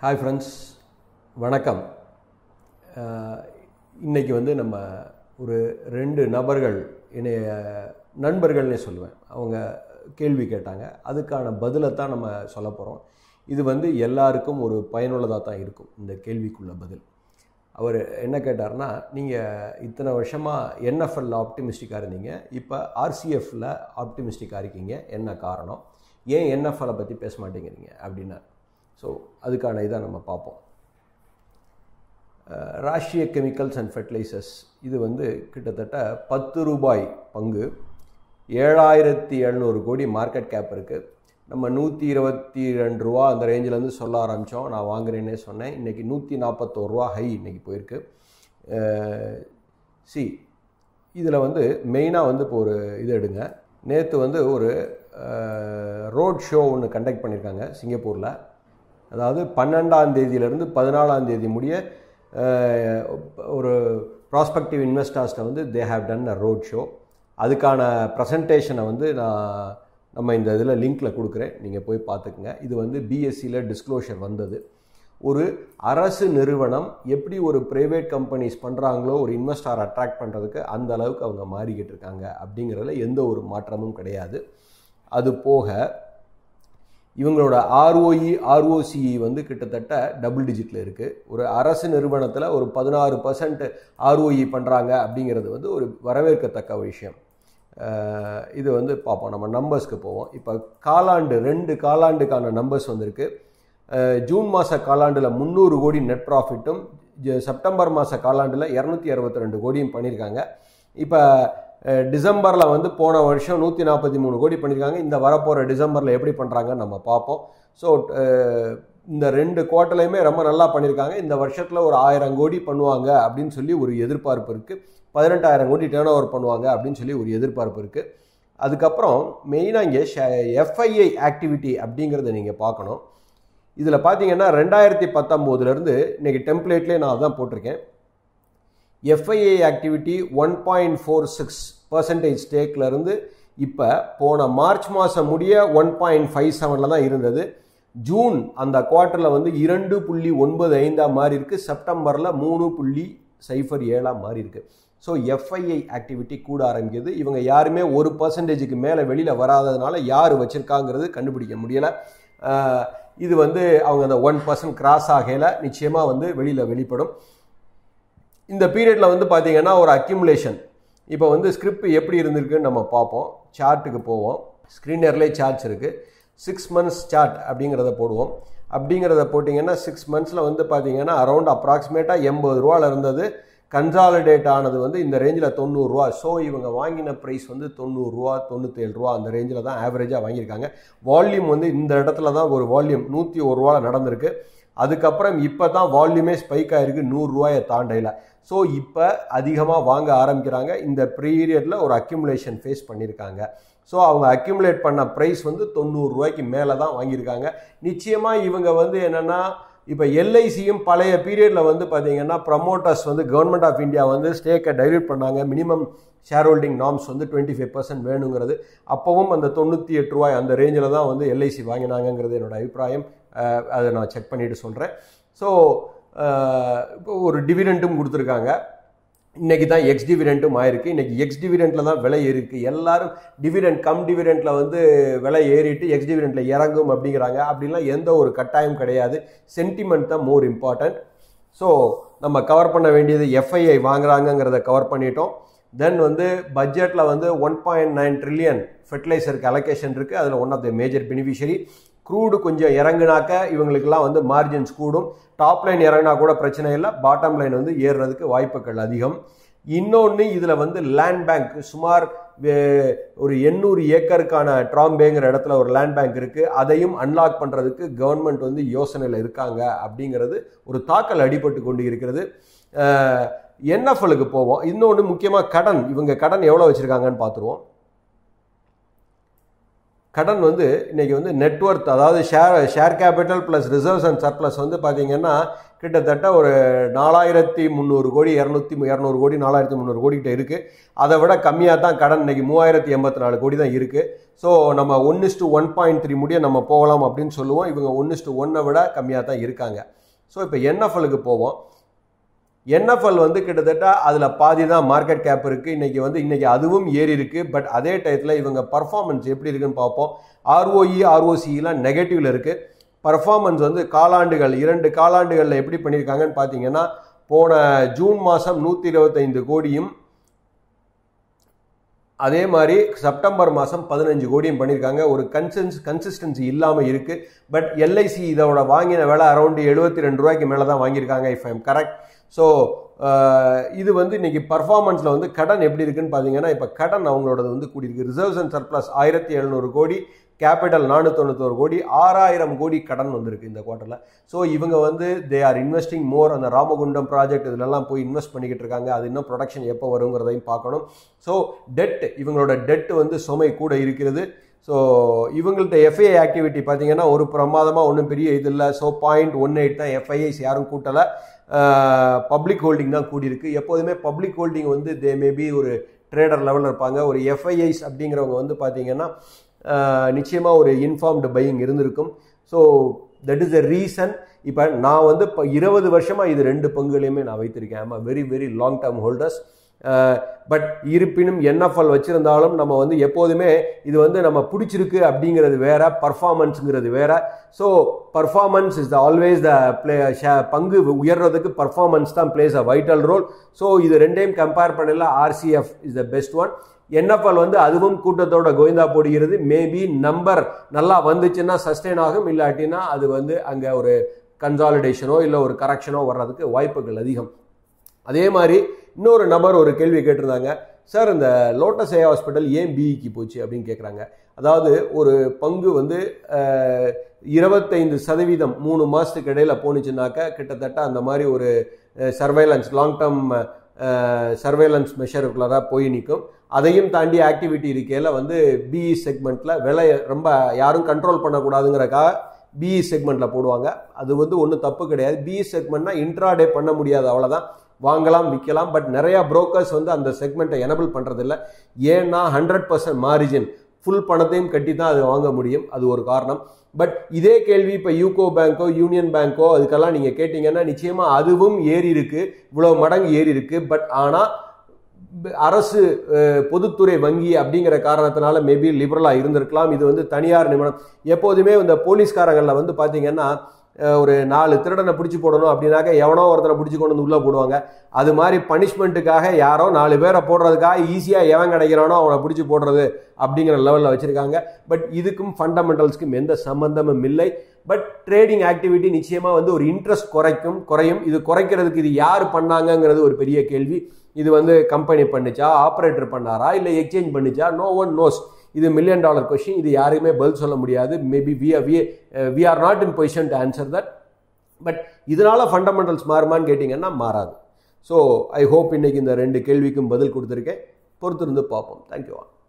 hi friends வணக்கம் அஹ், இன்னைக்கு வந்து நம்ம ஒரு ரெண்டு நபர்கள் இணைய நண்பர்கள்னே சொல்லுவேன் அவங்க கேள்வி கேட்டாங்க அதுக்கான பதிலை தான் நம்ம சொல்ல போகிறோம் இது வந்து எல்லாருக்கும் ஒரு பயனுள்ளதாக தான் இருக்கும் இந்த கேள்விக்குள்ள பதில் அவர் என்ன கேட்டார்னா நீங்கள் இத்தனை வருஷமாக என்எஃப்எல்ல ஆப்டிமிஸ்டிக்காக இருந்தீங்க இப்போ ஆர்சிஎஃப்ல ஆப்டிமிஸ்டிக்காக இருக்கீங்க என்ன காரணம் ஏன் என்எஃப்எல்லை பற்றி பேச மாட்டேங்கிறீங்க அப்படின்னார் ஸோ அதுக்கான இதை நம்ம பார்ப்போம் ah, Rashtriya chemicals and fertilizers இது வந்து கிட்டத்தட்ட பத்து ரூபாய் பங்கு ஏழாயிரத்தி எழுநூறு கோடி மார்க்கெட் கேப் இருக்குது நம்ம நூற்றி இருபத்தி ரெண்டு ரூபா அந்த ரேஞ்சிலேருந்து சொல்ல ஆரம்பித்தோம் நான் வாங்குறேன்னே சொன்னேன் இன்றைக்கி நூற்றி நாற்பத்தோரு ரூபா ஹை இன்றைக்கி போயிருக்கு சி இதில் வந்து மெயினாக வந்து இப்போ ஒரு இது எடுங்க நேற்று வந்து ஒரு ரோட் ஷோ ஒன்று கண்டக்ட் பண்ணியிருக்காங்க சிங்கப்பூரில் அதாவது பன்னெண்டாம் தேதியிலேருந்து பதினாலாம் தேதி முடிய அஹ், ஒரு ப்ராஸ்பெக்டிவ் இன்வெஸ்டர்ஸ்ட்டை வந்து they have done a road show அதுக்கான ப்ரெசன்டேஷனை வந்து நான் நம்ம இந்த இதில் லிங்க்கில் கொடுக்குறேன் நீங்கள் போய் பார்த்துக்குங்க இது வந்து பிஎஸ்சியில் டிஸ்க்ளோஷர் வந்தது ஒரு அரசு நிறுவனம் எப்படி ஒரு ப்ரைவேட் கம்பெனிஸ் பண்ணுறாங்களோ ஒரு இன்வெஸ்டார் அட்ராக்ட் பண்ணுறதுக்கு அந்த அளவுக்கு அவங்க மாறிக்கிட்டு இருக்காங்க அப்படிங்கிறதுல எந்த ஒரு மாற்றமும் கிடையாது அது போக இவங்களோட ஆர்ஓஇ ஆர்ஓசிஇ வந்து கிட்டத்தட்ட டபுள் டிஜிட்டில் இருக்குது ஒரு அரசு நிறுவனத்தில் ஒரு பதினாறு பர்சன்ட் ஆர்ஓஇ பண்ணுறாங்க அப்படிங்கிறது வந்து ஒரு வரவேற்கத்தக்க விஷயம் அஹ் இது வந்து பார்ப்போம் நம்ம நம்பர்ஸ்க்கு போவோம் இப்போ காலாண்டு ரெண்டு காலாண்டுக்கான நம்பர்ஸ் வந்திருக்கு அஹ் ஜூன் மாத காலாண்டில் முந்நூறு கோடி நெட் ப்ராஃபிட்டும் செப்டம்பர் மாத காலாண்டில் இரநூத்தி அறுபத்தி ரெண்டு கோடியும் பண்ணியிருக்காங்க இப்போ டிசம்பரில் வந்து போன வருஷம் நூற்றி நாற்பத்தி மூணு கோடி பண்ணியிருக்காங்க இந்த வரப்போகிற டிசம்பரில் எப்படி பண்ணுறாங்கன்னு நம்ம பார்ப்போம் ஸோ இந்த ரெண்டு குவார்ட்டர்லையுமே ரொம்ப நல்லா பண்ணியிருக்காங்க இந்த வருஷத்தில் ஒரு ஆயிரம் கோடி பண்ணுவாங்க அப்படின்னு சொல்லி ஒரு எதிர்பார்ப்பு இருக்குது பதினெட்டாயிரம் கோடி டேர்ன் ஓவர் பண்ணுவாங்க அப்படின்னு சொல்லி ஒரு எதிர்பார்ப்பு இருக்குது அதுக்கப்புறம் மெயினாக இங்கே எஃப்ஐஐ ஆக்டிவிட்டி அப்படிங்கிறத நீங்கள் பார்க்கணும் இதில் பார்த்தீங்கன்னா ரெண்டாயிரத்தி பத்தொம்போதுலேருந்து இன்றைக்கி டெம்ப்ளேட்லேயே நான் அதான் போட்டிருக்கேன் FII activity one point four six percentage ஸ்டேக்லேருந்து இப்போ போன மார்ச் மாதம் முடிய ஒன் பாயிண்ட் ஃபைவ் செவனில் தான் இருந்தது ஜூன் அந்த குவார்ட்டரில் வந்து இரண்டு புள்ளி ஒன்பது ஐந்தாக மாறி இருக்குது செப்டம்பரில் மூணு புள்ளி சைஃபர் ஏழாக மாறி இருக்குது ஸோ எஃப்ஐஐ ஆக்டிவிட்டி கூட ஆரம்பிக்குது இவங்க யாருமே ஒரு பர்சன்டேஜுக்கு மேலே வெளியில் வராததுனால யார் வச்சுருக்காங்கிறது கண்டுபிடிக்க முடியலை ஆஹ் இது வந்து அவங்க அந்த ஒன் பர்சன்ட் கிராஸ் ஆகையில் நிச்சயமாக வந்து வெளியில் வெளிப்படும் இந்த பீரியடில் வந்து பார்த்தீங்கன்னா ஒரு அக்யூமுலேஷன் இப்போ வந்து ஸ்கிரிப்ட் எப்படி இருந்திருக்குன்னு நம்ம பார்ப்போம் சார்ட்டுக்கு போவோம் ஸ்க்ரீனர்லேயே சார்ட்ஸ் இருக்குது சிக்ஸ் மந்த்ஸ் சார்ட் அப்படிங்கிறத போடுவோம் அப்படிங்கிறத போட்டிங்கன்னா சிக்ஸ் மந்த்ஸில் வந்து பார்த்தீங்கன்னா அரௌண்ட் அப்ராக்சிமேட்டாக எண்பது ரூபாவில் இருந்தது கன்சாலிடேட் ஆனது வந்து இந்த ரேஞ்சில் தொண்ணூறுரூவா ஸோ இவங்க வாங்கின ப்ரைஸ் வந்து தொண்ணூறுரூவா தொண்ணூற்றேழு ரூபா அந்த ரேஞ்சில் தான் ஆவரேஜாக வாங்கியிருக்காங்க வால்யூம் வந்து இந்த இடத்துல தான் ஒரு வால்யூம் நூற்றி ஒரு ரூபாவில் நடந்திருக்கு அதுக்கப்புறம் இப்போ தான் வால்யூமே ஸ்பைக் ஆகிருக்கு நூறுரூவாயை தாண்டையில் ஸோ இப்போ அதிகமாக வாங்க ஆரம்பிக்கிறாங்க இந்த பீரியடில் ஒரு அக்யூமுலேஷன் ஃபேஸ் பண்ணியிருக்காங்க ஸோ அவங்க அக்யூமுலேட் பண்ண ப்ரைஸ் வந்து தொண்ணூறுரூவாய்க்கு மேலே தான் வாங்கியிருக்காங்க நிச்சயமாக இவங்க வந்து என்னென்னா இப்போ எல்ஐசியும் பழைய பீரியடில் வந்து பார்த்தீங்கன்னா ப்ரமோட்டர்ஸ் வந்து கவர்மெண்ட் ஆஃப் இந்தியா வந்து ஸ்டேக்கை டைல்யூட் பண்ணாங்க மினிமம் ஷேர் ஹோல்டிங் நார்ம்ஸ் வந்து டுவெண்ட்டி ஃபைவ் பர்சன்ட் வேணுங்கிறது அப்போவும் அந்த தொண்ணூற்றி எட்டு ரூபாய் அந்த ரேஞ்சில் தான் வந்து எல்ஐசி வாங்கினாங்கங்கிறது என்னோட அபிப்பிராயம் அஹ் அதை நான் செக் பண்ணிட்டு சொல்கிறேன் ஸோ இப்போ ஒரு டிவிடெண்ட்டும் கொடுத்துருக்காங்க இன்னைக்கு தான் எக்ஸ் டிவிடெண்ட்டும் ஆயிருக்கு இன்னைக்கு எக்ஸ் டிவிடெண்ட்டில் தான் விலை ஏறிருக்கு எல்லாரும் டிவிடெண்ட் கம் டிவிடெண்ட்டில் வந்து விலை ஏறிட்டு எக்ஸ் டிவிடெண்ட்டில் இறங்கும் அப்படிங்கிறாங்க அப்படிலாம் எந்த ஒரு கட்டாயம் கிடையாது சென்டிமெண்ட் தான் மோர் இம்பார்ட்டன்ட் ஸோ நம்ம கவர் பண்ண வேண்டியது எஃப்ஐஐ வாங்குறாங்கங்கிறத கவர் பண்ணிட்டோம் தென் வந்து பட்ஜெட்டில் வந்து ஒன் பாயிண்ட் நைன் ட்ரில்லியன் ஃபெர்டிலைசருக்கு அலோகேஷன் இருக்குது அதில் one of the major beneficiary crude கொஞ்சம் இறங்குனாக்க இவங்களுக்கெல்லாம் வந்து மார்ஜின்ஸ் கூடும் டாப் லைன் இறங்கினா கூட பிரச்சனை இல்லை பாட்டம் லைன் வந்து ஏறுறதுக்கு வாய்ப்புகள் அதிகம் இன்னொன்று இதில் வந்து லேண்ட் பேங்க் சுமார் வே- ஒரு எண்ணூறு ஏக்கருக்கான ட்ராம்பேங்கிற இடத்துல ஒரு லேண்ட் பேங்க் இருக்குது அதையும் அன்லாக் பண்ணுறதுக்கு கவர்மெண்ட் வந்து யோசனையில் இருக்காங்க அப்படிங்கிறது ஒரு தாக்கல் அடிபட்டு கொண்டு இருக்கிறது என்எஃப்எலுக்கு போவோம் இன்னொன்று முக்கியமாக கடன் இவங்க கடன் எவ்வளோ வச்சுருக்காங்கன்னு பார்த்துருவோம் கடன் வந்து இன்னைக்கு வந்து நெட்ஒர்த் அதாவது share share capital plus reserves and surplus வந்து பார்த்தீங்கன்னா கிட்டத்தட்ட ஒரு நாலாயிரத்தி முந்நூறு கோடி இரநூத்தி இரநூறு கோடி நாலாயிரத்தி முந்நூறு கோடி கிட்ட இருக்குது அதை விட கம்மியாக தான் கடன் இன்னைக்கு மூவாயிரத்தி எண்பத்தி நாலு கோடி தான் இருக்குது ஸோ நம்ம one is to one point three முடிய நம்ம போகலாம் அப்படின்னு சொல்லுவோம் இவங்க ஒன் இஸ் டு ஒன்னை விட கம்மியாக தான் இருக்காங்க ஸோ இப்போ என்எஃப்எலுக்கு போவோம் என்எஃப்எல் வந்து கிட்டத்தட்ட அதில் பாதி தான் மார்க்கெட் கேப் இருக்குது இன்றைக்கி வந்து இன்றைக்கி அதுவும் ஏறி இருக்குது பட் அதே டயத்தில் இவங்க பர்ஃபார்மன்ஸ் எப்படி இருக்குன்னு பார்ப்போம் ஆர்ஓஇ ஆர்ஓசிலாம் நெகட்டிவில் இருக்குது பர்ஃபார்மன்ஸ் வந்து காலாண்டுகள் இரண்டு காலாண்டுகளில் எப்படி பண்ணியிருக்காங்கன்னு பார்த்தீங்கன்னா போன ஜூன் மாதம் நூற்றி இருபத்தைந்து கோடியும் அதே மாதிரி செப்டம்பர் மாதம் பதினஞ்சு கோடியும் பண்ணியிருக்காங்க ஒரு கன்சன்ஸ் கன்சிஸ்டன்சி இல்லாமல் இருக்குது பட் எல்ஐசி இதோட வாங்கின விலை அரௌண்டு எழுபத்தி ரெண்டு ரூபாய்க்கு மேலே தான் வாங்கியிருக்காங்க இஃப் ஐம் கரெக்ட் ஸோ இது வந்து இன்னைக்கு பர்ஃபார்மன்ஸில் வந்து கடன் எப்படி இருக்குன்னு பார்த்தீங்கன்னா இப்போ கடன் அவங்களோடது வந்து கூடியிருக்கு ரிசர்வ்ஸ் அண்ட் சர்ப்ளஸ் ஆயிரத்தி எழுநூறு கோடி கேபிட்டல் நானூற்றொண்ணூத்தோரு கோடி ஆறாயிரம் கோடி கடன் வந்திருக்கு இந்த குவார்ட்டரில் ஸோ இவங்க வந்து தே ஆர் இன்வெஸ்டிங் மோர் அந்த ராமகுண்டம் ப்ராஜெக்ட் இதிலெல்லாம் போய் இன்வெஸ்ட் பண்ணிக்கிட்டு இருக்காங்க அது இன்னும் ப்ரொடக்ஷன் எப்போ வருங்கிறதையும் பார்க்கணும் ஸோ டெட் இவங்களோட டெட் வந்து சுமை கூட இருக்கிறது ஸோ இவங்கள்ட்ட எஃப்ஐஐ ஆக்டிவிட்டி பார்த்தீங்கன்னா ஒரு பிரமாதமாக ஒன்றும் பெரிய இது இல்லை ஸோ பாயிண்ட் ஒன் எயிட் தான் எஃப்ஐஐஸ் யாரும் கூட்டலை பப்ளிக் ஹோல்டிங் தான் கூடியிருக்கு எப்போதுமே பப்ளிக் ஹோல்டிங் வந்து தே மேபி ஒரு ட்ரேடர் லெவலில் இருப்பாங்க ஒரு எஃப்ஐஐஸ் அப்படிங்கிறவங்க வந்து பார்த்தீங்கன்னா நிச்சயமாக ஒரு இன்ஃபார்ம்டு பையிங் இருந்திருக்கும் so that is the reason இப்போ நான் வந்து இப்போ இருபது வருஷமாக இது ரெண்டு பங்குகளையுமே நான் வைத்திருக்கேன் ஆமாம் very very long term holders but இருப்பினும் என்எஃப்எல் வச்சுருந்தாலும் நம்ம வந்து எப்போதுமே இது வந்து நம்ம பிடிச்சிருக்கு அப்படிங்கிறது வேற பர்ஃபார்மன்ஸுங்கிறது வேற so performance is the always the play பங்கு உயர்றதுக்கு பர்ஃபார்மன்ஸ் தான் plays a vital role so இது ரெண்டையும் கம்பேர் பண்ணல RCF is the best one NFL வந்து அதுவும் கூட்டத்தோட கோவிந்தா போடுகிறது மேபி நம்பர் நல்லா வந்துச்சுன்னா சஸ்டெயின் ஆகும் இல்லாட்டினா அது வந்து அங்கே ஒரு கன்சாலிடேஷனோ இல்லை ஒரு கரெக்ஷனோ வர்றதுக்கு வாய்ப்புகள் அதிகம் அதே மாதிரி இன்னொரு நபர் ஒரு கேள்வி கேட்டிருந்தாங்க சார் இந்த லோட்டஸ் ஏ ஹாஸ்பிட்டல் ஏன் பிஇக்கு போச்சு அப்படின்னு கேட்குறாங்க அதாவது ஒரு பங்கு வந்து இருபத்தைந்து சதவீதம் மூணு மாதத்துக்கு இடையில் போணுச்சுனாக்க கிட்டத்தட்ட அந்த மாதிரி ஒரு சர்வைலன்ஸ் லாங் டேர்ம் சர்வேலன்ஸ் மெஷருக்குள்ளதாக போய் நிற்கும் அதையும் தாண்டி ஆக்டிவிட்டி இருக்கையில் வந்து பிஇ செக்மெண்ட்டில் விலை ரொம்ப யாரும் கண்ட்ரோல் பண்ணக்கூடாதுங்கிறக்காக பிஇ செக்மெண்ட்டில் போடுவாங்க அது வந்து ஒன்றும் தப்பு கிடையாது பிஇ செக்மெண்ட்னா இன்ட்ராடே பண்ண முடியாது அவ்வளோதான் வாங்கலாம் விற்கலாம் பட் நிறையா புரோக்கர்ஸ் வந்து அந்த செக்மெண்ட்டை எனபிள் பண்ணுறதில்ல ஏன்னா ஹண்ட்ரட் பர்சன்ட் மார்ஜின் ஃபுல் பணத்தையும் கட்டி தான் அது வாங்க முடியும் அது ஒரு காரணம் பட் இதே கேள்வி இப்போ யூகோ பேங்க்கோ யூனியன் பேங்க்கோ அதுக்கெல்லாம் நீங்கள் கேட்டிங்கன்னா நிச்சயமாக அதுவும் ஏறி இருக்கு இவ்வளோ மடங்கு ஏறி இருக்கு பட் ஆனால் அரசு பொதுத்துறை வங்கி அப்படிங்கிற காரணத்தினால மேபி லிபரலாக இருந்திருக்கலாம் இது வந்து தனியார் நிறுவனம் எப்போதுமே இந்த போலீஸ்காரங்களில் வந்து பார்த்தீங்கன்னா ஒரு நாலு திருடனை பிடிச்சி போடணும் அப்படின்னாக்க எவனோ ஒருத்தனை பிடிச்சி கொண்டு வந்து உள்ளே போடுவாங்க அது மாதிரி பனிஷ்மெண்ட்டுக்காக யாரோ நாலு பேரை போடுறதுக்காக ஈஸியாக எவன் கிடைக்கிறானோ அவனை பிடிச்சி போடுறது அப்படிங்கிற லெவலில் வச்சுருக்காங்க பட் இதுக்கும் ஃபண்டமெண்டல்ஸ்க்கும் எந்த சம்பந்தமும் இல்லை பட் ட்ரேடிங் ஆக்டிவிட்டி நிச்சயமாக வந்து ஒரு இன்ட்ரெஸ்ட் குறைக்கும் குறையும் இது குறைக்கிறதுக்கு இது யார் பண்ணாங்கங்கிறது ஒரு பெரிய கேள்வி இது வந்து கம்பெனி பண்ணிச்சா ஆப்ரேட்டர் பண்ணாரா இல்லை எக்ஸ்சேஞ்ச் பண்ணிச்சா நோ ஒன் நோஸ் இது மில்லியன் டாலர் கொஷின் இது யாருக்குமே பதில் சொல்ல முடியாது maybe we we we are not in position to answer that but இதனால ஃபண்டமெண்டல்ஸ் மாறுமான்னு கேட்டிங்கன்னா மாறாது ஸோ ஐ ஹோப் இன்னைக்கு இந்த ரெண்டு கேள்விக்கும் பதில் கொடுத்துருக்கேன் பொறுத்திருந்து பார்ப்போம் தேங்க்யூ